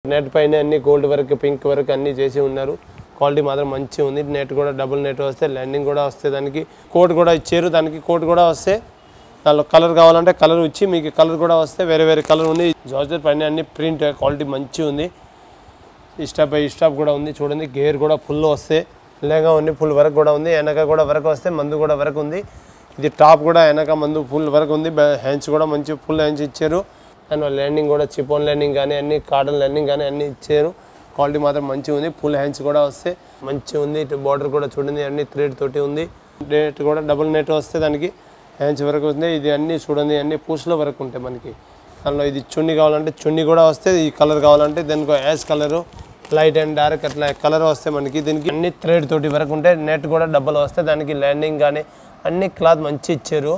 net పైన అన్ని gold work pink work అన్ని చేసి ఉన్నారు క్వాలిటీ మాత్రం మంచిగా ఉంది నెట్ కూడా డబుల్ నెట్ వస్తే ల్యాండింగ్ కూడా వస్తే దానికి కోట్ కూడా ఇచ్చారు దానికి కోట్ కూడా వస్తే దానిలో కలర్ కావాలంటే కలర్ ఇచ్చి మీకు కలర్ కూడా వస్తే వేరే వేరే కలర్ ఉంది జార్జెట్ పైన అన్ని ప్రింట్ క్వాలిటీ మంచిగా ఉంది స్టాప్ బై స్టాప్ కూడా ఉంది చూడండి గేర్ కూడా ఫుల్ వస్తే లేగా ఉంది ఫుల్ వర్క్ కూడా ఉంది వెనక కూడా వర్క్ వస్తే మందు కూడా వర్క్ ఉంది ఇది టాప్ కూడా వెనక మందు ఫుల్ వర్క్ ఉంది హ్యాండ్స్ కూడా మంచి ఫుల్ హ్యాండ్స్ ఇచ్చారు అండ్ ల్యాండింగ్ కూడా చిపోన్ ల్యాండింగ్ కానీ అన్ని కార్డన్ ల్యాండింగ్ కానీ అన్ని ఇచ్చారు క్వాలిటీ మాత్రం మంచిగా ఉంది ఫుల్ హ్యాండ్స్ కూడా వస్తే మంచిగా ఉంది ఇటు బార్డర్ కూడా చూడండి అన్ని థ్రెడ్ తోటి ఉంది నెట్ కూడా డబుల్ నెట్ వస్తే దానికి హ్యాండ్స్ వరకు ఉంది ఇది అన్ని చూడండి అన్ని పూసలో వరకు ఉంటాయి మనకి దానిలో ఇది చున్నీ కావాలంటే చున్నీ కూడా వస్తే ఈ కలర్ కావాలంటే దానికి ash colour light and dark అట్లా కలర్ వస్తే మనకి దీనికి అన్ని థ్రెడ్ తోటి వరకు ఉంటే నెట్ కూడా డబ్బులు వస్తే దానికి ల్యాండింగ్ కానీ అన్ని క్లాత్ మంచి ఇచ్చారు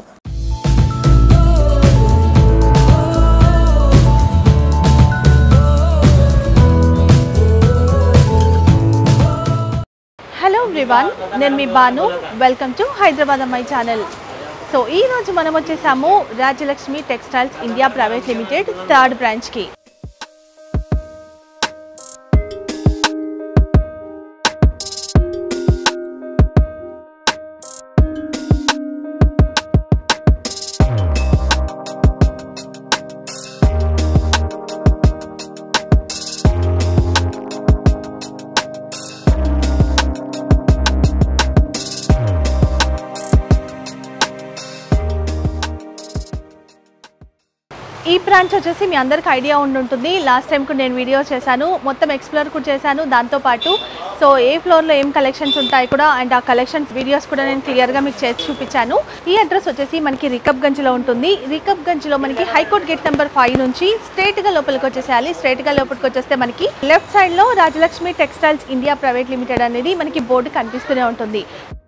హలో ఎవ్రీవన్ నేను మీ బాను వెల్కమ్ టు హైదరాబాద్ అమ్మాయి ఛానల్ సో ఈ రోజు మనం వచ్చేసాము Rajalakshmi textiles India private limited third బ్రాంచ్కి ఈ బ్రాంచ్ వచ్చేసి మీ అందరికి ఐడియా ఉండి ఉంటుంది లాస్ట్ టైం కూడా నేను వీడియో చేశాను మొత్తం ఎక్స్ప్లోర్ కూడా చేశాను దాంతోపాటు సో ఏ ఫ్లోర్లో ఏం కలెక్షన్స్ ఉంటాయి కూడా అండ్ ఆ కలెక్షన్స్ వీడియోస్ కూడా నేను క్లియర్గా మీకు చేసి చూపించాను ఈ అడ్రస్ వచ్చేసి మనకి రికబ్ గంజ్లో ఉంటుంది రికబ్ గంజ్లో మనకి హైకోర్ట్ గేట్ నెంబర్ ఫైవ్ నుంచి స్ట్రైట్గా లోపలికి వచ్చేసేయాలి స్ట్రైట్గా లోపలికి వచ్చేస్తే మనకి లెఫ్ట్ సైడ్లో Rajalakshmi textiles India private limited అనేది మనకి బోర్డు కనిపిస్తూనే ఉంటుంది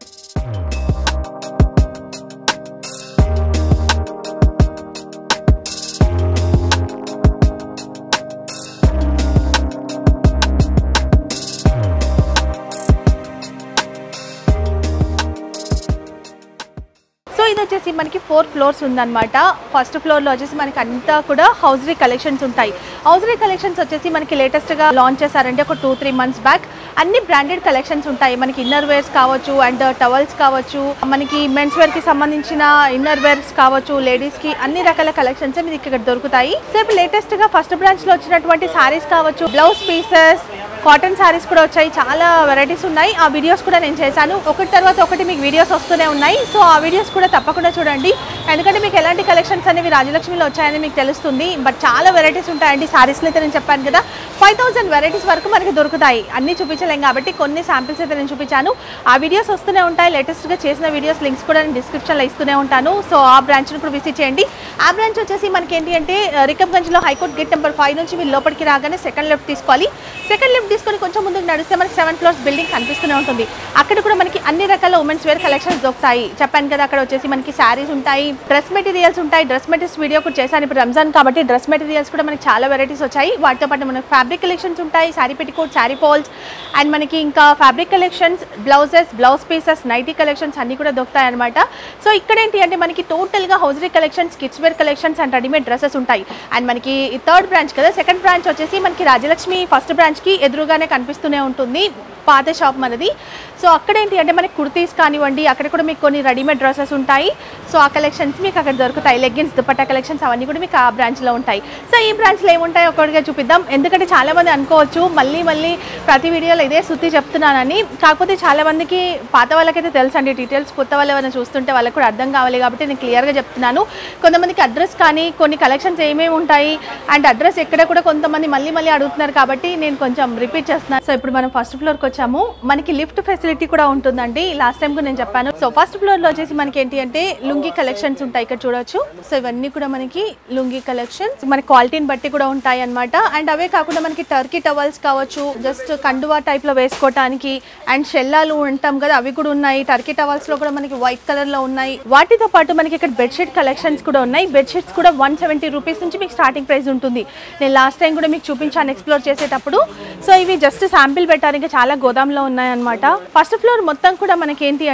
సో ఇది వచ్చేసి మనకి ఫోర్ ఫ్లోర్స్ ఉందన్నమాట ఫస్ట్ ఫ్లోర్లో వచ్చేసి మనకి అంతా కూడా హౌజరీ కలెక్షన్స్ ఉంటాయి హౌజరీ కలెక్షన్స్ వచ్చేసి మనకి లేటెస్ట్గా లాంచ్ చేశారంటే ఒక టూ త్రీ మంత్స్ బ్యాక్ అన్ని బ్రాండెడ్ కలెక్షన్స్ ఉంటాయి మనకి ఇన్నర్ వేర్స్ కావచ్చు అండ్ టవల్స్ కావచ్చు మనకి మెన్స్ వేర్కి సంబంధించిన ఇన్నర్ వేర్స్ కావచ్చు లేడీస్కి అన్ని రకాల కలెక్షన్స్ మీకు ఇక్కడ దొరుకుతాయి సో ఇప్పుడు లేటెస్ట్గా ఫస్ట్ బ్రాంచ్లో వచ్చినటువంటి సారీస్ కావచ్చు బ్లౌజ్ పీసెస్ కాటన్ శారీస్ కూడా వచ్చాయి చాలా వెరైటీస్ ఉన్నాయి ఆ వీడియోస్ కూడా నేను చేశాను ఒకటి తర్వాత ఒకటి మీకు వీడియోస్ వస్తూనే ఉన్నాయి సో ఆ వీడియోస్ కూడా తప్పకుండా చూడండి ఎందుకంటే మీకు ఎలాంటి కలెక్షన్స్ అనేవి రాజలక్ష్మిలో వచ్చాయని మీకు తెలుస్తుంది బట్ చాలా వెరైటీస్ ఉంటాయండి శారీస్లో అయితే నేను చెప్పాను కదా ఫైవ్ థౌసండ్ వెరైటీస్ వరకు మనకి దొరుకుతాయి అన్ని చూపించలేం కాబట్టి కొన్ని శాంపిల్స్ అయితే నేను చూపించాను ఆ వీడియోస్ వస్తూనే ఉంటాయి లేటెస్ట్గా చేసిన వీడియోస్ లింక్స్ కూడా నేను డిస్క్రిప్షన్లో ఇస్తూనే ఉంటాను సో ఆ బ్రాంచ్ని కూడా విజిట్ చేయండి ఆ బ్రాంచ్ వచ్చేసి మనకి ఏంటి అంటే రికబ్గంజ్లో హైకోర్ట్ గేట్ నెంబర్ ఫైవ్ నుంచి మీరు లోపలికి రాగానే సెకండ్ లెఫ్ట్ తీసుకోవాలి సెకండ్ లెఫ్ట్ తీసుకొని కొంచెం ముందుకు నడిస్తే మనకి సెవెన్ ఫ్లోర్స్ బిల్డింగ్ కనిపిస్తూనే ఉంటుంది అక్కడ కూడా మనకి అన్ని రకాల ఉమెన్స్ వేర్ కలెక్షన్స్ దొరుకుతాయి చెప్పాను కదా అక్కడ వచ్చేసి మనకి శారీస్ ఉంటాయి డ్రెస్ మెటీరియల్స్ ఉంటాయి డ్రెస్ మెటీరియల్స్ వీడియో కూడా చేశాను ఇప్పుడు రంజాన్ కాబట్టి డ్రెస్ మెటీరియల్స్ కూడా మనకి చాలా వెరైటీస్ వచ్చాయి వాటితో పాటు మనకి ఫ్యాబ్రిక్ కలెక్షన్స్ ఉంటాయి sari petticoat sari falls and మనకి ఇంకా fabric collections blouses blouse pieces nighty collections అన్ని కూడా దొరుకుతాయి అనమాట సో ఇక్కడ ఏంటి అంటే మనకి టోటల్గా hosiery collections kids wear collections and readymade dresses ఉంటాయి అండ్ మనకి థర్డ్ బ్రాంచ్ కదా సెకండ్ బ్రాంచ్ వచ్చేసి మనకి రాజలక్ష్మి ఫస్ట్ బ్రాంచ్కి ఎదురుగానే కనిపిస్తూనే ఉంటుంది పాత షాప్ మనది సో అక్కడ ఏంటి అంటే మనకి కుర్తీస్ కానివ్వండి అక్కడ కూడా మీకు కొన్ని రెడీమేడ్ డ్రెస్సెస్ ఉంటాయి సో ఆ కలెక్షన్స్ మీకు అక్కడ దొరుకుతాయి లెగ్గిన్స్ దుపట్టా కలెక్షన్స్ అవన్నీ కూడా మీకు ఆ బ్రాంచ్లో ఉంటాయి సో ఈ బ్రాంచ్లో ఏముంటాయో ఒకటిగా చూపిద్దాం ఎందుకంటే చాలామంది అనుకోవచ్చు మళ్ళీ మళ్ళీ ప్రతి వీడియోలో ఇదే శుద్ధి చెప్తున్నానని కాకపోతే చాలా మందికి పాత వాళ్ళకైతే తెలుసు అండి డీటెయిల్స్ కొత్త వాళ్ళు ఏమైనా చూస్తుంటే వాళ్ళకి కూడా అర్థం కావాలి కాబట్టి నేను క్లియర్గా చెప్తున్నాను కొంతమందికి అడ్రస్ కానీ కొన్ని కలెక్షన్స్ ఏమేమి ఉంటాయి అండ్ అడ్రస్ ఎక్కడ కూడా కొంతమంది మళ్ళీ మళ్ళీ అడుగుతున్నారు కాబట్టి నేను కొంచెం రిపీట్ చేస్తున్నాను సో ఇప్పుడు మనం ఫస్ట్ ఫ్లోర్కి వచ్చాము మనకి లిఫ్ట్ ఫెసిలిటీ కూడా ఉంటుందండి లాస్ట్ టైం కూడా నేను చెప్పాను సో ఫస్ట్ ఫ్లోర్లో వచ్చేసి మనకి ఏంటి అంటే లుంగి కలెక్షన్స్ ఉంటాయి ఇక్కడ చూడొచ్చు సో ఇవన్నీ కూడా మనకి లుంగి కలెక్షన్స్ మన క్వాలిటీని బట్టి కూడా ఉంటాయి అనమాట అండ్ అవే కాకుండా మనకి టర్కీ టవల్స్ కావచ్చు జస్ట్ కండువా టైప్ లో వేసుకోవటానికి అండ్ షెల్లాలు ఉంటాం కదా అవి కూడా ఉన్నాయి టర్కీ టవల్స్ లో కూడా మనకి వైట్ కలర్ లో ఉన్నాయి వాటితో పాటు మనకి ఇక్కడ బెడ్షీట్ కలెక్షన్స్ కూడా ఉన్నాయి బెడ్షీట్స్ కూడా వన్ సెవెంటీ రూపీస్ నుంచి మీకు స్టార్టింగ్ ప్రైస్ ఉంటుంది నేను లాస్ట్ టైం కూడా మీకు చూపించాను ఎక్స్ప్లోర్ చేసేటప్పుడు సో ఇవి జస్ట్ శాంపిల్ పెట్టడానికి చాలా గోదాంలో ఉన్నాయన్నమాట ఫస్ట్ ఫ్లోర్ మొత్తం కూడా మనకి ఏంటి అంటే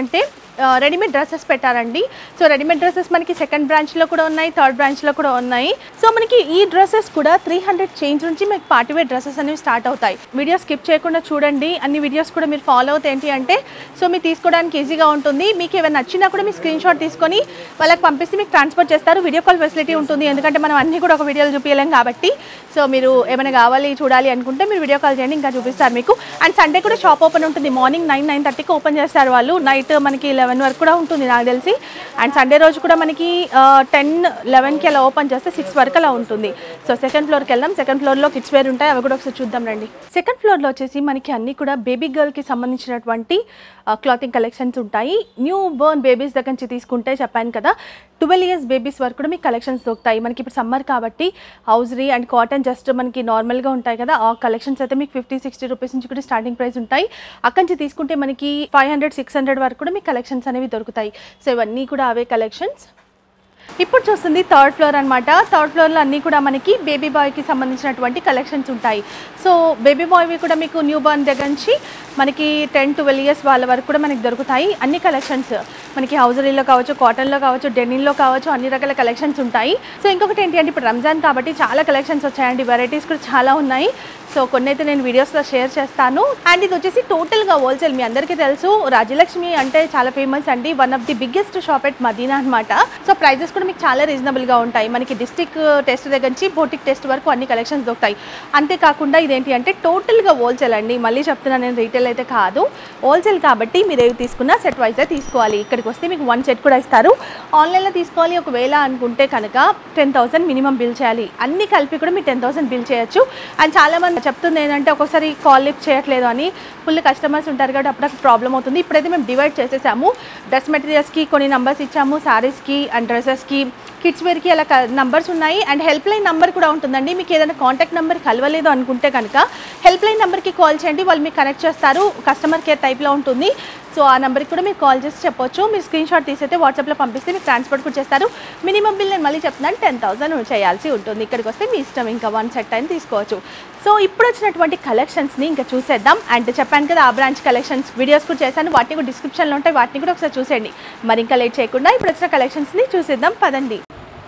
రెడీమేడ్ డ్రెస్సెస్ పెట్టారండి సో రెడీమేడ్ డ్రెస్సెస్ మనకి సెకండ్ బ్రాంచ్లో కూడా ఉన్నాయి థర్డ్ బ్రాంచ్లో కూడా ఉన్నాయి సో మనకి ఈ డ్రెస్సెస్ కూడా త్రీ హండ్రెడ్ చేంజ్ నుంచి మీకు పార్టీ వేర్ డ్రెస్సెస్ అనేవి స్టార్ట్ అవుతాయి వీడియో స్కిప్ చేయకుండా చూడండి అన్ని వీడియోస్ కూడా మీరు ఫాలో అవుతే ఏంటి అంటే సో మీరు తీసుకోవడానికి ఈజీగా ఉంటుంది మీకు ఏమైనా నచ్చినా కూడా మీ స్క్రీన్ షాట్ తీసుకొని వాళ్ళకి పంపిస్తే మీకు ట్రాన్స్ఫర్ చేస్తారు వీడియో కాల్ ఫెసిలిటీ ఉంటుంది ఎందుకంటే మనం అన్ని కూడా ఒక వీడియోలో చూపించలేం కాబట్టి సో మీరు ఏమైనా కావాలి చూడాలి అనుకుంటే మీరు వీడియో కాల్ చేయండి ఇంకా చూపిస్తారు మీకు అండ్ సండే కూడా షాప్ ఓపెన్ ఉంటుంది మార్నింగ్ నైన్ నైన్ థర్టీకి ఓపెన్ చేస్తారు వాళ్ళు నైట్ మనకి లెవెన్ వరకు కూడా ఉంటుంది నాకు తెలిసి అండ్ సండే రోజు కూడా మనకి టెన్ లెవెన్కి అలా ఓపెన్ చేస్తే సిక్స్ వరకు అలా ఉంటుంది సో సెకండ్ ఫ్లోర్కి వెళ్దాం సెకండ్ ఫ్లోర్లో కిడ్స్ వేర్ ఉంటాయి అవి కూడా ఒకసారి చూద్దాం రండి సెకండ్ ఫ్లోర్లో వచ్చేసి మనకి అన్ని కూడా బేబీ గర్ల్కి సంబంధించినటువంటి క్లాతింగ్ కలెక్షన్స్ ఉంటాయి న్యూ బోర్న్ బేబీస్ దగ్గర నుంచి తీసుకుంటే చెప్పాను కదా ట్వెల్వ్ ఇయర్స్ బేబీస్ వరకు కూడా మీకు కలెక్షన్స్ దొరుకుతాయి మనకి ఇప్పుడు సమ్మర్ కాబట్టి హౌస్రీ అండ్ కాటన్ జస్ట్ మనకి నార్మల్గా ఉంటాయి కదా ఆ కలెక్షన్స్ అయితే మీకు ఫిఫ్టీ సిక్స్టీ రూపీస్ నుంచి కూడా స్టార్టింగ్ ప్రైస్ ఉంటాయి అక్కడి నుంచి తీసుకుంటే మనకి ఫైవ్ హండ్రెడ్ సిక్స్ హండ్రెడ్ వరకు కూడా మీకు కలెక్షన్స్ అనేవి దొరుకుతాయి సో ఇవన్నీ కూడా అవే కలెక్షన్స్ ఇప్పుడు చూస్తుంది థర్డ్ ఫ్లోర్ అనమాట థర్డ్ ఫ్లోర్లో అన్నీ కూడా మనకి బేబీ బాయ్కి సంబంధించినటువంటి కలెక్షన్స్ ఉంటాయి సో బేబీ బాయ్వి కూడా మీకు న్యూ బార్న్ దగ్గర నుంచి మనకి టెన్ ట్వెల్వ్ ఇయర్స్ వాళ్ళ వరకు కూడా మనకి దొరుకుతాయి అన్ని కలెక్షన్స్ మనకి హౌజరీలో కావచ్చు కాటన్లో కావచ్చు డెనిన్లో కావచ్చు అన్ని రకాల కలెక్షన్స్ ఉంటాయి సో ఇంకొకటి ఏంటి అంటే ఇప్పుడు రంజాన్ కాబట్టి చాలా కలెక్షన్స్ వచ్చాయండి వెరైటీస్ కూడా చాలా ఉన్నాయి సో కొన్ని అయితే నేను వీడియోస్లో షేర్ చేస్తాను అండ్ ఇది వచ్చేసి టోటల్గా హోల్సేల్ మీ అందరికీ తెలుసు రాజ్యలక్ష్మి అంటే చాలా ఫేమస్ అండి one of the biggest shop at Madina అనమాట సో ప్రైజెస్ కూడా మీకు చాలా రీజనబుల్గా ఉంటాయి మనకి డిస్టిక్ టెస్ట్ దగ్గర నుంచి బోటిక్ టెస్ట్ వరకు అన్ని కలెక్షన్స్ దొరుకుతాయి అంతేకాకుండా ఇదేంటి అంటే టోటల్గా హోల్సేల్ అండి మళ్ళీ చెప్తున్నాను నేను రీటైల్ అయితే కాదు హోల్సేల్ కాబట్టి మీరు ఏవి తీసుకున్నా సెట్ వైజే తీసుకోవాలి ఇక్కడికి వస్తే మీకు వన్ సెట్ కూడా ఇస్తారు ఆన్లైన్లో తీసుకోవాలి ఒకవేళ అనుకుంటే కనుక టెన్ థౌసండ్ మినిమం బిల్ చేయాలి అన్ని కలిపి కూడా మీరు టెన్ థౌసండ్ బిల్ చేయొచ్చు అండ్ చాలామంది చెప్తుంది ఏంటంటే ఒక్కొక్కసారి కాల్ లిఫ్ట్ చేయట్లేదు అని ఫుల్ కస్టమర్స్ ఉంటారు కాబట్టి అప్పుడు ప్రాబ్లం అవుతుంది ఇప్పుడైతే మేము డివైడ్ చేసేసాము డ్రెస్ మెటీరియల్స్కి కొన్ని నంబర్స్ ఇచ్చాము శారీస్కి అండ్ డ్రెస్సెస్కి కిడ్స్ వేర్కి అలా నంబర్స్ ఉన్నాయి అండ్ హెల్ప్ లైన్ నెంబర్ కూడా ఉంటుందండి మీకు ఏదైనా కాంటాక్ట్ నెంబర్ కలవలేదు అనుకుంటే కనుక హెల్ప్ లైన్ నెంబర్కి కాల్ చేయండి వాళ్ళు మీకు కనెక్ట్ చేస్తారు కస్టమర్ కేర్ టైప్లో ఉంటుంది సో ఆ నెంబర్కి కూడా మీరు కాల్ చేసి చెప్పొచ్చు మీరు స్క్రీన్ షాట్ తీసైతే వాట్సాప్లో పంపిస్తే మీకు ట్రాన్స్పోర్ట్ కూడా చేస్తారు మినిమం బిల్ నేను మళ్ళీ చెప్తున్నాను టెన్ థౌసండ్ చేయాల్సి ఉంటుంది ఇక్కడికి వస్తే మీ ఇష్టం ఇంకా వన్ సెట్ అని తీసుకోవచ్చు సో ఇప్పుడు వచ్చినటువంటి కలెక్షన్స్ని ఇంకా చూసేద్దాం అండ్ చెప్పాను కదా ఆ బ్రాంచ్ కలెక్షన్స్ వీడియోస్ కూడా చేశాను వాటిని కూడా డిస్క్రిప్షన్లో ఉంటాయి వాటిని కూడా ఒకసారి చూసేయండి మరి ఇంకా లేట్ చేయకుండా ఇప్పుడు వచ్చిన కలెక్షన్స్ని చూసేద్దాం పదండి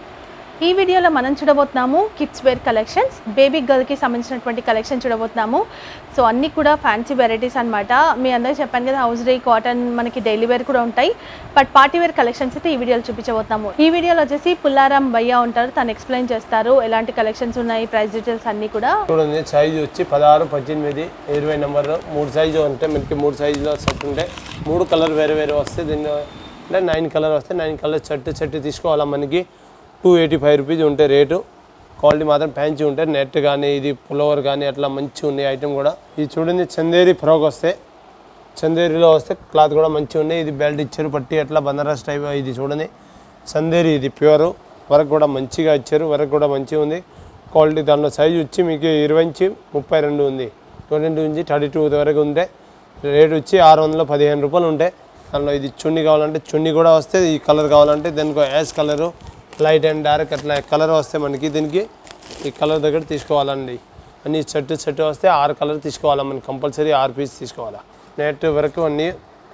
ఈ వీడియోలో మనం చూడబోతున్నాము కిడ్స్ వేర్ కలెక్షన్స్ బేబీ గర్ల్కి సంబంధించినటువంటి కలెక్షన్ చూడబోతున్నాము సో అన్నీ కూడా ఫ్యాన్సీ వెరైటీస్ అనమాట మీ అందరికీ చెప్పాను కదా హౌస్ డే కాటన్ మనకి డైలీ వేర్ కూడా ఉంటాయి బట్ పార్టీ వేర్ కలెక్షన్స్ అయితే ఈ వీడియోలో చూపించబోతున్నాము ఈ వీడియోలో వచ్చేసి పుల్లారాం భయ్య ఉంటారు తను ఎక్స్ప్లెయిన్ చేస్తారు ఎలాంటి కలెక్షన్స్ ఉన్నాయి ప్రైస్ డీటెయిల్స్ అన్నీ కూడా చూడండి సైజు వచ్చి పదహారు పద్దెనిమిది ఇరవై నెంబర్ మూడు సైజు ఉంటే మనకి మూడు సైజులో సెట్ ఉంటే మూడు కలర్ వేరే వేరే వస్తే దీన్ని అంటే నైన్ కలర్ వస్తే నైన్ కలర్ సెట్ సెట్ తీసుకోవాలా మనకి టూ ఎయిటీ ఫైవ్ రూపీస్ ఉంటే రేటు క్వాలిటీ మాత్రం ఫ్యాన్సీ ఉంటే నెట్ కానీ ఇది పులవర్ కానీ అట్లా మంచిగా ఉన్నాయి ఐటమ్ కూడా ఇది చూడండి చందేరి ఫ్రాక్ వస్తే చందేరిలో వస్తే క్లాత్ కూడా మంచిగా ఉన్నాయి ఇది బెల్ట్ ఇచ్చారు పట్టి అట్లా బనారస్ టైప్ ఇది చూడండి చందేరి ఇది ప్యూర్ వర్క్ కూడా మంచిగా ఇచ్చారు వర్క్ కూడా మంచిగా ఉంది క్వాలిటీ దానిలో సైజు వచ్చి మీకు ఇరవై నుంచి ముప్పై రెండు ఉంది ట్వంటీ టూ నుంచి థర్టీ టూ వరకు ఉంటే రేట్ వచ్చి ఆరు వందల పదిహేను రూపాయలు ఉంటాయి దానిలో ఇది చున్నీ కావాలంటే చున్నీ కూడా వస్తే ఈ కలర్ కావాలంటే దానికి ash colour light and dark అట్లా కలర్ వస్తే మనకి దీనికి ఈ కలర్ దగ్గర తీసుకోవాలండి అన్ని సెట్ సెట్ వస్తే ఆరు కలర్ తీసుకోవాలా మనకి కంపల్సరీ ఆరు పీస్ తీసుకోవాలా నెట్ వరకు అన్నీ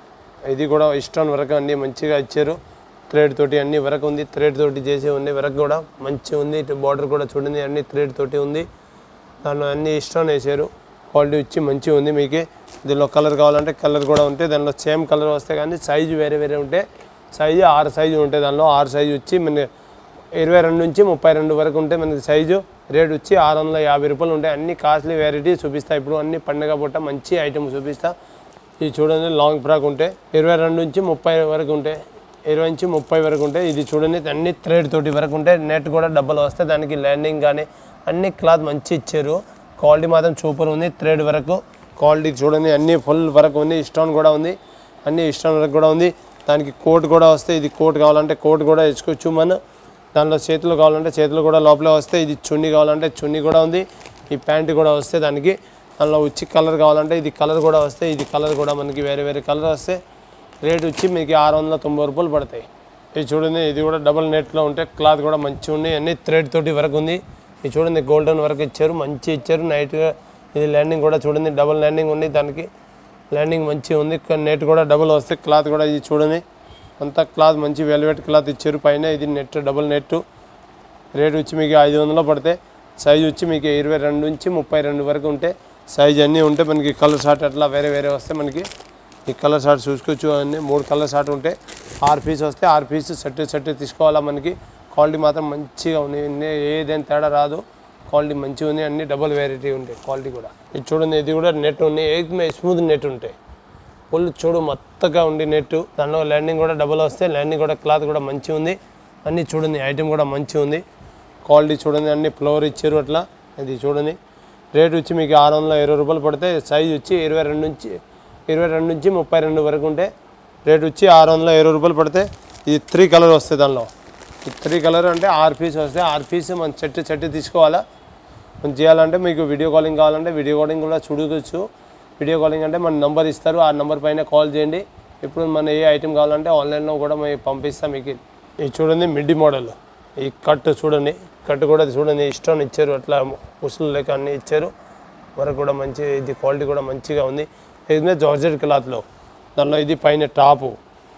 ఇది కూడా ఇష్టం వరకు అన్నీ మంచిగా ఇచ్చారు థ్రెడ్ తోటి అన్ని వరకు ఉంది థ్రెడ్ తోటి చేసి ఉంది వరకు కూడా మంచిగా ఉంది ఇటు బార్డర్ కూడా చూడండి అన్ని థ్రెడ్ తోటి ఉంది దానిలో అన్ని ఇష్టం వేసారు క్వాలిటీ వచ్చి మంచిగా ఉంది మీకు దీనిలో కలర్ కావాలంటే కలర్ కూడా ఉంటే దానిలో సేమ్ కలర్ వస్తే కానీ సైజు వేరే వేరే ఉంటే సైజు ఆరు సైజు ఉంటాయి దానిలో ఆరు సైజు వచ్చి మన ఇరవై రెండు నుంచి ముప్పై రెండు వరకు ఉంటే మనకి సైజు రేట్ వచ్చి ఆరు వందల యాభై రూపాయలు ఉంటాయి అన్ని కాస్ట్లీ వెరైటీ చూపిస్తా ఇప్పుడు అన్ని పండగ పూట మంచి ఐటమ్ చూపిస్తా ఇది చూడండి లాంగ్ ఫ్రాక్ ఉంటే ఇరవై రెండు నుంచి ముప్పై వరకు ఉంటాయి ఇరవై నుంచి ముప్పై వరకు ఉంటాయి ఇది చూడండి అన్ని థ్రెడ్ తోటి వరకు ఉంటాయి నెట్ కూడా డబ్బులు వస్తాయి దానికి ల్యాండింగ్ కానీ అన్ని క్లాత్ మంచి ఇచ్చారు క్వాలిటీ మాత్రం సూపర్ ఉంది థ్రెడ్ వరకు క్వాలిటీ చూడండి అన్ని ఫుల్ వరకు ఉంది స్టోన్ కూడా ఉంది అన్ని స్టోన్ వరకు కూడా ఉంది దానికి కోట్ కూడా వస్తే ఇది కోట్ కావాలంటే కోట్ కూడా వేసుకోవచ్చు మనం దానిలో చేతులు కావాలంటే చేతులు కూడా లోపల వస్తే ఇది చున్నీ కావాలంటే చున్నీ కూడా ఉంది ఈ ప్యాంట్ కూడా వస్తే దానికి దానిలో వచ్చి కలర్ కావాలంటే ఇది కలర్ కూడా వస్తే ఇది కలర్ కూడా మనకి వేరే వేరే కలర్ వస్తే రేట్ వచ్చి మీకు ఆరు వందల తొంభై రూపాయలు పడతాయి ఇది చూడండి ఇది కూడా డబుల్ నెట్లో ఉంటే క్లాత్ కూడా మంచిగా ఉంది అన్ని థ్రెడ్ తోటి వరకు ఉంది ఇది చూడండి గోల్డెన్ వరకు ఇచ్చారు మంచి ఇచ్చారు నైట్గా ఇది ల్యాండింగ్ కూడా చూడండి డబుల్ ల్యాండింగ్ ఉంది దానికి ల్యాండింగ్ మంచిగా ఉంది నెట్ కూడా డబుల్ వస్తే క్లాత్ కూడా ఇది చూడండి అంతా క్లాత్ మంచి వెల్వెట్ క్లాత్ ఇచ్చారు పైన ఇది నెట్ డబుల్ నెట్ రేట్ వచ్చి మీకు ఐదు వందలు పడితే సైజ్ వచ్చి మీకు ఇరవై రెండు నుంచి ముప్పై రెండు వరకు ఉంటే సైజ్ అన్నీ ఉంటే మనకి కలర్ షార్ట్ అట్లా వేరే వేరే వస్తే మనకి ఈ కలర్ షార్ట్ చూసుకోవచ్చు అన్నీ మూడు కలర్ షార్ట్ ఉంటే ఆరు పీస్ వస్తే ఆరు పీస్ సెట్ సెట్ తీసుకోవాలా మనకి క్వాలిటీ మాత్రం మంచిగా ఉంది ఇన్ని ఏదైనా తేడా రాదు క్వాలిటీ మంచిగా ఉంది అన్ని డబుల్ వెరైటీ ఉంటాయి క్వాలిటీ కూడా ఇది చూడండి ఇది కూడా నెట్ ఉంది ఏకమే స్మూత్ నెట్ ఉంటాయి ఫుల్ చూడు మొత్తగా ఉండి నెట్ దానిలో ల్యాండింగ్ కూడా డబుల్ వస్తే ల్యాండింగ్ కూడా క్లాత్ కూడా మంచిగా ఉంది అన్నీ చూడండి ఐటమ్ కూడా మంచిగా ఉంది క్వాలిటీ చూడండి అన్ని ఫ్లవర్ ఇచ్చారు అట్లా ఇది చూడండి రేట్ వచ్చి మీకు ఆరు వందల ఇరవై రూపాయలు పడితే సైజ్ వచ్చి ఇరవై రెండు నుంచి ఇరవై రెండు నుంచి ముప్పై రెండు వరకు ఉంటే రేట్ వచ్చి ఆరు వందల ఇరవై రూపాయలు పడితే ఇది త్రీ కలర్ వస్తాయి దానిలో ఈ త్రీ కలర్ అంటే ఆరు పీస్ వస్తాయి ఆరు పీస్ మన చెట్టు చెట్టు తీసుకోవాలా మనం చేయాలంటే మీకు వీడియో కాలింగ్ కావాలంటే వీడియో కాలింగ్ కూడా చూడవచ్చు వీడియో కాలింగ్ అంటే మన నంబర్ ఇస్తారు ఆ నంబర్ పైన కాల్ చేయండి ఇప్పుడు మన ఏ ఐటెం కావాలంటే ఆన్లైన్లో కూడా మేము పంపిస్తాం మీకు ఇది చూడండి మిడ్డి మోడల్ ఈ కట్ చూడండి కట్ కూడా చూడండి ఇష్టం ఇచ్చారు అట్లా ముసులు లెక్క అన్నీ ఇచ్చారు వరకు కూడా మంచి ఇది క్వాలిటీ కూడా మంచిగా ఉంది ఇది జార్జెట్ క్లాత్లో దానిలో ఇది పైన టాపు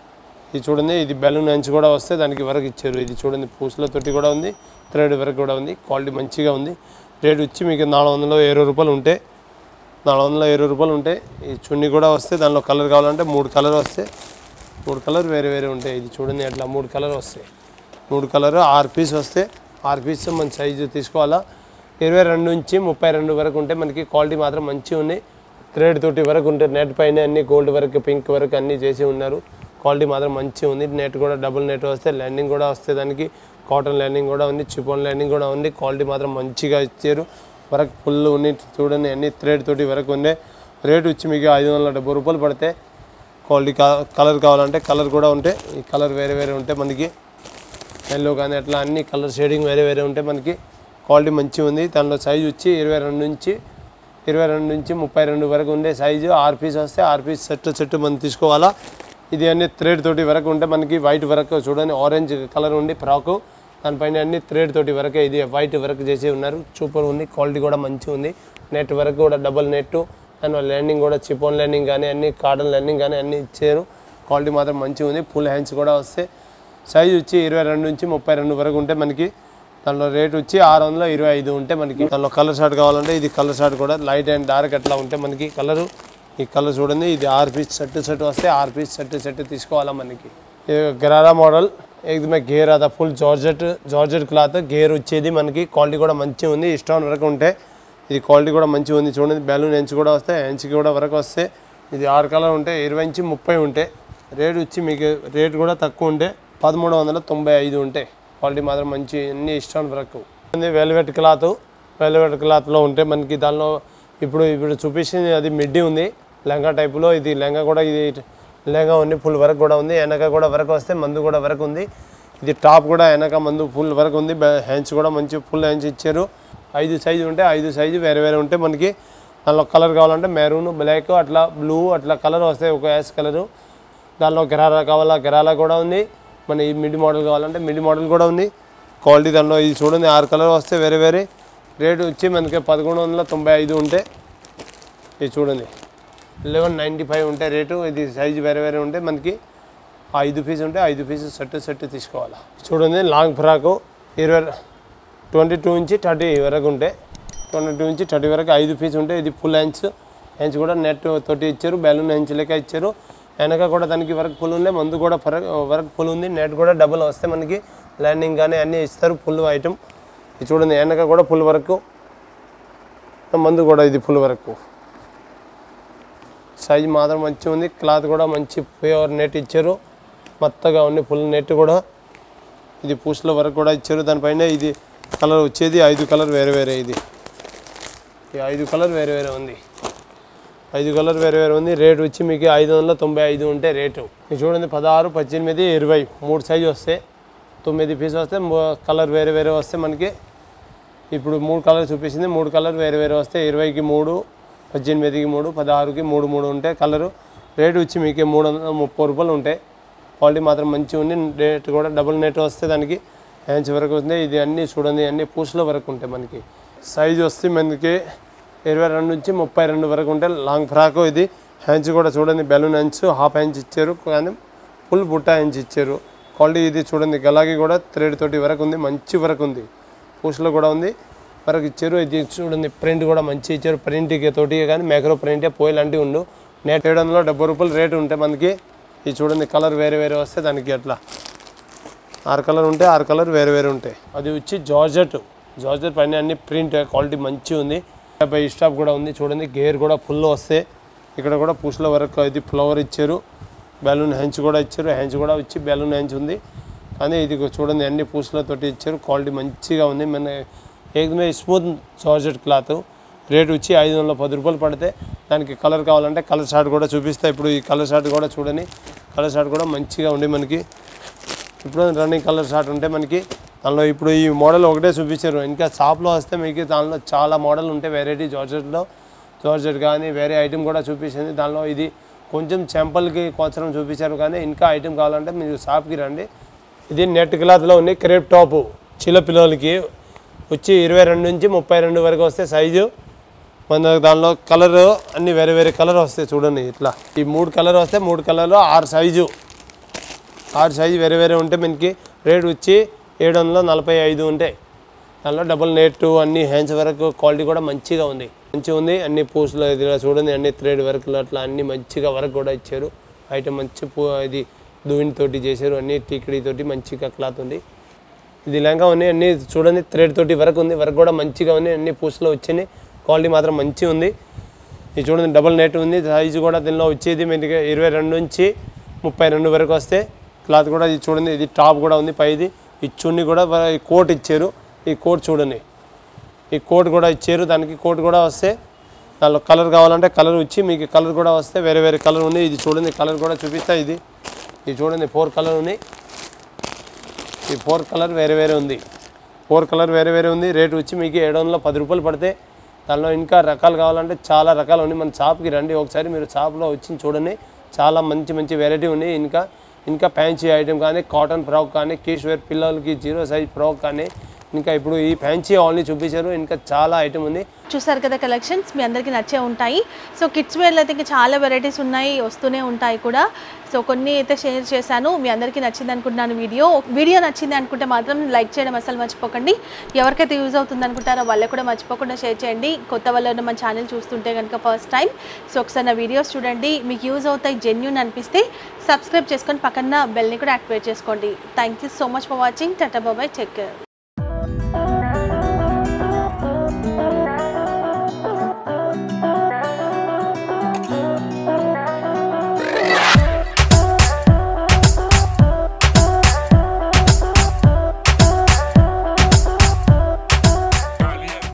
ఇది చూడండి ఇది బెలూన్ అంచు కూడా వస్తే దానికి వరకు ఇచ్చారు ఇది చూడండి పూసల తోటి కూడా ఉంది థ్రెడ్ వరకు కూడా ఉంది క్వాలిటీ మంచిగా ఉంది రేట్ వచ్చి మీకు నాలుగు వందల ఇరవై రూపాయలు ఉంటే నాలుగు వందల ఇరవై రూపాయలు ఉంటాయి ఈ చున్నీ కూడా వస్తే దానిలో కలర్ కావాలంటే మూడు కలర్ వస్తే మూడు కలర్ వేరే వేరే ఉంటాయి ఇది చూడండి అట్లా మూడు కలర్ వస్తాయి మూడు కలర్ ఆరు పీస్ వస్తే ఆరు పీస్ మన సైజు తీసుకోవాలా ఇరవై రెండు నుంచి ముప్పై రెండు వరకు ఉంటే మనకి క్వాలిటీ మాత్రం మంచిగా ఉన్నాయి థ్రెడ్ తోటి వరకు ఉంటాయి నెట్ పైన అన్ని గోల్డ్ వరకు పింక్ వరకు అన్నీ చేసి ఉన్నారు క్వాలిటీ మాత్రం మంచిగా ఉంది నెట్ కూడా డబుల్ నెట్ వస్తే ల్యాండింగ్ కూడా వస్తే దానికి కాటన్ ల్యాండింగ్ కూడా ఉంది చిపోన్ ల్యాండింగ్ కూడా ఉంది క్వాలిటీ మాత్రం మంచిగా ఇచ్చారు వరకు ఫుల్ ఉంది చూడండి అన్ని థ్రెడ్ తోటి వరకు ఉండే రేట్ వచ్చి మీకు ఐదు వందల డెబ్బై రూపాయలు పడితే క్వాలిటీ కలర్ కావాలంటే కలర్ కూడా ఉంటే ఈ కలర్ వేరే వేరే ఉంటే మనకి ఎల్లో కానీ అట్లా అన్ని కలర్ షేడింగ్ వేరే వేరే ఉంటే మనకి క్వాలిటీ మంచిగా ఉంది దానిలో సైజ్ వచ్చి ఇరవై రెండు నుంచి ఇరవై రెండు నుంచి ముప్పై రెండు వరకు ఉండే సైజు ఆరు పీస్ వస్తే ఆరు పీస్ సెట్ సెట్ మనం తీసుకోవాలా ఇది అన్ని థ్రెడ్ తోటి వరకు ఉంటే మనకి వైట్ వరకు చూడండి ఆరెంజ్ కలర్ ఉండి ఫ్రాకు దానిపైన అన్ని థ్రెడ్ తోటి వరకే ఇది వైట్ వర్క్ చేసి ఉన్నారు సూపర్ ఉంది క్వాలిటీ కూడా మంచిగా ఉంది నెట్ వరకు కూడా డబుల్ నెట్ అండ్ ల్యాండింగ్ కూడా చిపోన్ ల్యాండింగ్ కానీ అన్ని కాటన్ ల్యాండింగ్ కానీ అన్ని ఇచ్చారు క్వాలిటీ మాత్రం మంచిగా ఉంది ఫుల్ హ్యాండ్స్ కూడా వస్తే సైజ్ వచ్చి ఇరవై రెండు నుంచి ముప్పై రెండు వరకు ఉంటే మనకి దానిలో రేట్ వచ్చి ఆరు వందల ఇరవై ఐదు ఉంటే మనకి దానిలో కలర్ షార్ట్ కావాలంటే ఇది కలర్ షార్ట్ కూడా లైట్ అండ్ డార్క్ అట్లా ఉంటే మనకి కలరు ఈ కలర్ చూడండి ఇది ఆరు పీస్ సెట్ సెట్ వస్తే ఆరు పీస్ సెట్ సెట్ తీసుకోవాలా మనకి ఇది గరారా మోడల్ ఏదమే గేర్ అదా ఫుల్ జార్జెట్ జార్జెట్ క్లాత్ గేర్ వచ్చేది మనకి క్వాలిటీ కూడా మంచిగా ఉంది ఇష్టం వరకు ఉంటే ఇది క్వాలిటీ కూడా మంచిగా ఉంది చూడండి బెలూన్ ఎంచ్ కూడా వస్తే ఎంచ్కి కూడా వరకు వస్తే ఇది ఆరు కలర్ ఉంటే ఇరవై నుంచి ముప్పై ఉంటే రేట్ వచ్చి మీకు రేట్ కూడా తక్కువ ఉంటే పదమూడు వందల తొంభై ఐదు ఉంటాయి క్వాలిటీ మాత్రం మంచి అన్ని ఇష్టం వరకు వెల్వెట్ క్లాత్ వెల్వెట్ క్లాత్లో ఉంటే మనకి దానిలో ఇప్పుడు ఇప్పుడు చూపించింది అది మిడ్డీ ఉంది లెంగా టైపులో ఇది లెంగా కూడా ఇది లెంగా ఉంది ఫుల్ వరకు కూడా ఉంది వెనక కూడా వరకు వస్తే మందు కూడా వరకు ఉంది ఇది టాప్ కూడా వెనక మందు ఫుల్ వరకు ఉంది హ్యాండ్స్ కూడా మంచి ఫుల్ హ్యాండ్స్ ఇచ్చారు ఐదు సైజు ఉంటే ఐదు సైజు వేరే వేరే ఉంటే మనకి దానిలో కలర్ కావాలంటే మెరూన్ బ్లాక్ అట్లా బ్లూ అట్లా కలర్ వస్తాయి ఒక యాష్ కలరు దానిలో గరారా కావాలా గరాలా కూడా ఉంది మన ఈ మిడ్ మోడల్ కావాలంటే మిడ్ మోడల్ కూడా ఉంది క్వాలిటీ దానిలో ఇది చూడండి ఆరు కలర్ వస్తే వేరే వేరే రేటు వచ్చి మనకి పదకొండు వందల తొంభై ఐదు ఉంటే ఇది చూడండి లెవెన్ నైంటీ ఫైవ్ ఉంటే రేటు ఇది సైజు వేరే వేరే ఉంటే మనకి ఆ ఐదు పీస్ ఉంటే ఐదు పీస్ సెట్ సెట్ తీసుకోవాలి చూడండి లాంగ్ ఫ్రాకు ఇరవై ట్వంటీ టూ నుంచి థర్టీ వరకు ఉంటే ట్వంటీ టూ నుంచి థర్టీ వరకు ఐదు పీస్ ఉంటే ఇది ఫుల్ హ్యాండ్స్ హ్యాండ్స్ కూడా నెట్ తోటి ఇచ్చారు బెలూన్ హ్యాండ్స్ లెక్క ఇచ్చారు వెనక కూడా దానికి వరకు ఫుల్ ఉంది మందు కూడా ఫరక్ వరకు ఫుల్ ఉంది నెట్ కూడా డబుల్ వస్తే మనకి ల్యాండింగ్ కానీ అన్నీ ఇస్తారు ఫుల్ ఐటమ్ ఇది చూడండి వెనక కూడా ఫుల్ వరకు మందు కూడా ఇది ఫుల్ వరకు సైజ్ మాత్రం మంచిగా ఉంది క్లాత్ కూడా మంచి ప్యూర్ నెట్ ఇచ్చారు మొత్తగా ఉంది ఫుల్ నెట్ కూడా ఇది పూసల వరకు కూడా ఇచ్చారు దానిపైన ఇది కలర్ వచ్చేది ఐదు కలర్ వేరే వేరే ఇది ఈ ఐదు కలర్ వేరే వేరే ఉంది ఐదు కలర్ వేరే వేరే ఉంది రేట్ వచ్చి మీకు ఐదు వందల తొంభై ఐదు ఉంటే రేటు ఇది చూడండి పదహారు పద్దెనిమిది ఇరవై మూడు సైజు వస్తే తొమ్మిది పీస్ వస్తే మూ- కలర్ వేరే వేరే వస్తే మనకి ఇప్పుడు మూడు కలర్ చూపించింది మూడు కలర్ వేరే వేరే వస్తే ఇరవైకి మూడు పద్దెనిమిదికి మూడు పదహారుకి మూడు మూడు ఉంటాయి కలరు రేటు వచ్చి మీకు మూడు వందల ముప్పై రూపాయలు ఉంటాయి క్వాలిటీ మాత్రం మంచిగా ఉంది రేట్ కూడా డబుల్ నెట్ వస్తే దానికి హ్యాండ్స్ వరకు వస్తుంది ఇది అన్నీ చూడండి అన్ని పూసల వరకు ఉంటాయి మనకి సైజ్ వస్తే మనకి ఇరవై రెండు నుంచి ముప్పై రెండు వరకు ఉంటాయి లాంగ్ ఫ్రాక్ ఇది హ్యాండ్స్ కూడా చూడండి బెలూన్ హ్యాండ్స్ హాఫ్ హ్యాండ్స్ ఇచ్చారు కానీ ఫుల్ బుట్టా ఇంచి ఇచ్చారు క్వాలిటీ ఇది చూడండి గలాగి కూడా థ్రెడ్ తోటి వరకు ఉంది మంచి వరకు ఉంది పూసలో కూడా ఉంది వరకు ఇచ్చారు ఇది చూడండి ప్రింట్ కూడా మంచి ఇచ్చారు ప్రింట్ తోటి కానీ మైక్రో ప్రింటే పోయి లాంటివి ఉండు నెట్ ఏడు వందల డెబ్బై రూపాయలు రేటు ఉంటాయి మనకి ఇది చూడండి కలర్ వేరే వేరే వస్తే దానికి అట్లా ఆరు కలర్ ఉంటే ఆరు కలర్ వేరే వేరే ఉంటాయి అది వచ్చి జార్జెట్ జార్జెట్ పైన అన్ని ప్రింట్ క్వాలిటీ మంచిగా ఉంది పై స్టాప్ కూడా ఉంది చూడండి గేర్ కూడా ఫుల్ వస్తే ఇక్కడ కూడా పూసల వరకు ఇది ఫ్లవర్ ఇచ్చారు బెలూన్ హెంచ్ కూడా ఇచ్చారు హెంచ్ కూడా వచ్చి బెలూన్ హెంచ్ ఉంది కానీ ఇది చూడండి అన్ని పూసలతోటి ఇచ్చారు క్వాలిటీ మంచిగా ఉంది మన ఏకమే స్మూత్ జార్జెట్ క్లాత్ రేట్ వచ్చి ఐదు వందల పది రూపాయలు పడితే దానికి కలర్ కావాలంటే కలర్ షార్ట్ కూడా చూపిస్తా ఇప్పుడు ఈ కలర్ షార్ట్ కూడా చూడండి కలర్ షార్ట్ కూడా మంచిగా ఉంది మనకి ఇప్పుడు రన్నింగ్ కలర్ షార్ట్ ఉంటే మనకి దానిలో ఇప్పుడు ఈ మోడల్ ఒకటే చూపించారు ఇంకా షాప్లో వస్తే మీకు దానిలో చాలా మోడల్ ఉంటాయి వెరైటీ జార్జెట్లో జార్జెట్ కానీ వేరే ఐటెం కూడా చూపించింది దానిలో ఇది కొంచెం చెంపల్కి కొంచెం చూపించారు కానీ ఇంకా ఐటెం కావాలంటే మీరు షాప్కి రండి ఇది నెట్ క్లాత్లో ఉంది క్రేప్ టాప్ చిన్న పిల్లలకి వచ్చి ఇరవై రెండు నుంచి ముప్పై రెండు వరకు వస్తే సైజు మన దానిలో కలర్ అన్ని వేరే వేరే కలర్ వస్తాయి చూడండి ఇట్లా ఈ మూడు కలర్ వస్తే మూడు కలర్లో ఆరు సైజు ఆరు సైజు వేరే వేరే ఉంటే మనకి రేట్ వచ్చి ఏడు వందల నలభై ఐదు ఉంటాయి దానిలో డబుల్ నెట్ అన్ని హ్యాండ్స్ వరకు క్వాలిటీ కూడా మంచిగా ఉంది మంచిగా ఉంది అన్ని పూసలు ఇది ఇలా చూడండి అన్ని థ్రెడ్ వర్క్లు అట్లా అన్ని మంచిగా వర్క్ కూడా ఇచ్చారు ఐటమ్ మంచి పూ ఇది దూని తోటి చేశారు అన్ని టీకిడి తోటి మంచిగా క్లాత్ ఉంది ఇది లంగా ఉన్నాయి అన్ని చూడండి థ్రెడ్ తోటి వర్క్ ఉంది వర్క్ కూడా మంచిగా ఉంది అన్ని పూసలు వచ్చినాయి క్వాలిటీ మాత్రం మంచిగా ఉంది ఇది చూడండి డబుల్ నెట్ ఉంది సైజు కూడా దీనిలో వచ్చేది మీకు ఇరవై రెండు నుంచి ముప్పై రెండు వరకు వస్తే క్లాత్ కూడా ఇది చూడండి ఇది టాప్ కూడా ఉంది పైది ఈ చున్నీ కూడా వ- ఈ కోట్ ఇచ్చారు ఈ కోట్ చూడండి ఈ కోట్ కూడా ఇచ్చారు దానికి కోట్ కూడా వస్తే దానిలో కలర్ కావాలంటే కలర్ వచ్చి మీకు కలర్ కూడా వస్తే వేరే వేరే కలర్ ఉంది ఇది చూడండి కలర్ కూడా చూపిస్తా ఇది ఇది చూడండి ఫోర్ కలర్ ఉంది ఈ ఫోర్ కలర్ వేరే వేరే ఉంది ఫోర్ కలర్ వేరే వేరే ఉంది రేట్ వచ్చి మీకు ఏడు వందల పది రూపాయలు పడితే దానిలో ఇంకా రకాలు కావాలంటే చాలా రకాలు ఉన్నాయి మన షాప్కి రండి ఒకసారి మీరు షాప్లో వచ్చి చూడండి చాలా మంచి మంచి వెరైటీ ఉన్నాయి ఇంకా ఇంకా ఫ్యాన్సీ ఐటమ్ కానీ కాటన్ ఫ్రాక్ కానీ కిడ్స్ వేర్ పిల్లలకి జీరో సైజ్ ఫ్రాక్ కానీ ఇంకా ఇప్పుడు ఈ ఫ్యాన్సీ ఆల్ని చూపించారు ఇంకా చాలా ఐటమ్ ఉంది చూసారు కదా కలెక్షన్స్ మీ అందరికీ నచ్చే ఉంటాయి సో కిడ్స్ వేర్లో అయితే ఇంకా చాలా వెరైటీస్ ఉన్నాయి వస్తూనే ఉంటాయి కూడా సో కొన్ని అయితే షేర్ చేశాను మీ అందరికీ నచ్చింది అనుకుంటున్నాను వీడియో వీడియో నచ్చింది అనుకుంటే మాత్రం లైక్ చేయడం అసలు మర్చిపోకండి ఎవరికైతే యూజ్ అవుతుంది అనుకుంటారో వాళ్ళకి కూడా మర్చిపోకుండా షేర్ చేయండి కొత్త వాళ్ళు ఉన్న మన ఛానల్ చూస్తుంటే కనుక ఫస్ట్ టైం సో ఒకసారి నా వీడియోస్ చూడండి మీకు యూజ్ అవుతాయి జెన్యున్ అనిపిస్తే సబ్స్క్రైబ్ చేసుకొని పక్కన బెల్ని కూడా యాక్టివేట్ చేసుకోండి thank you so much for watching tata bye bye check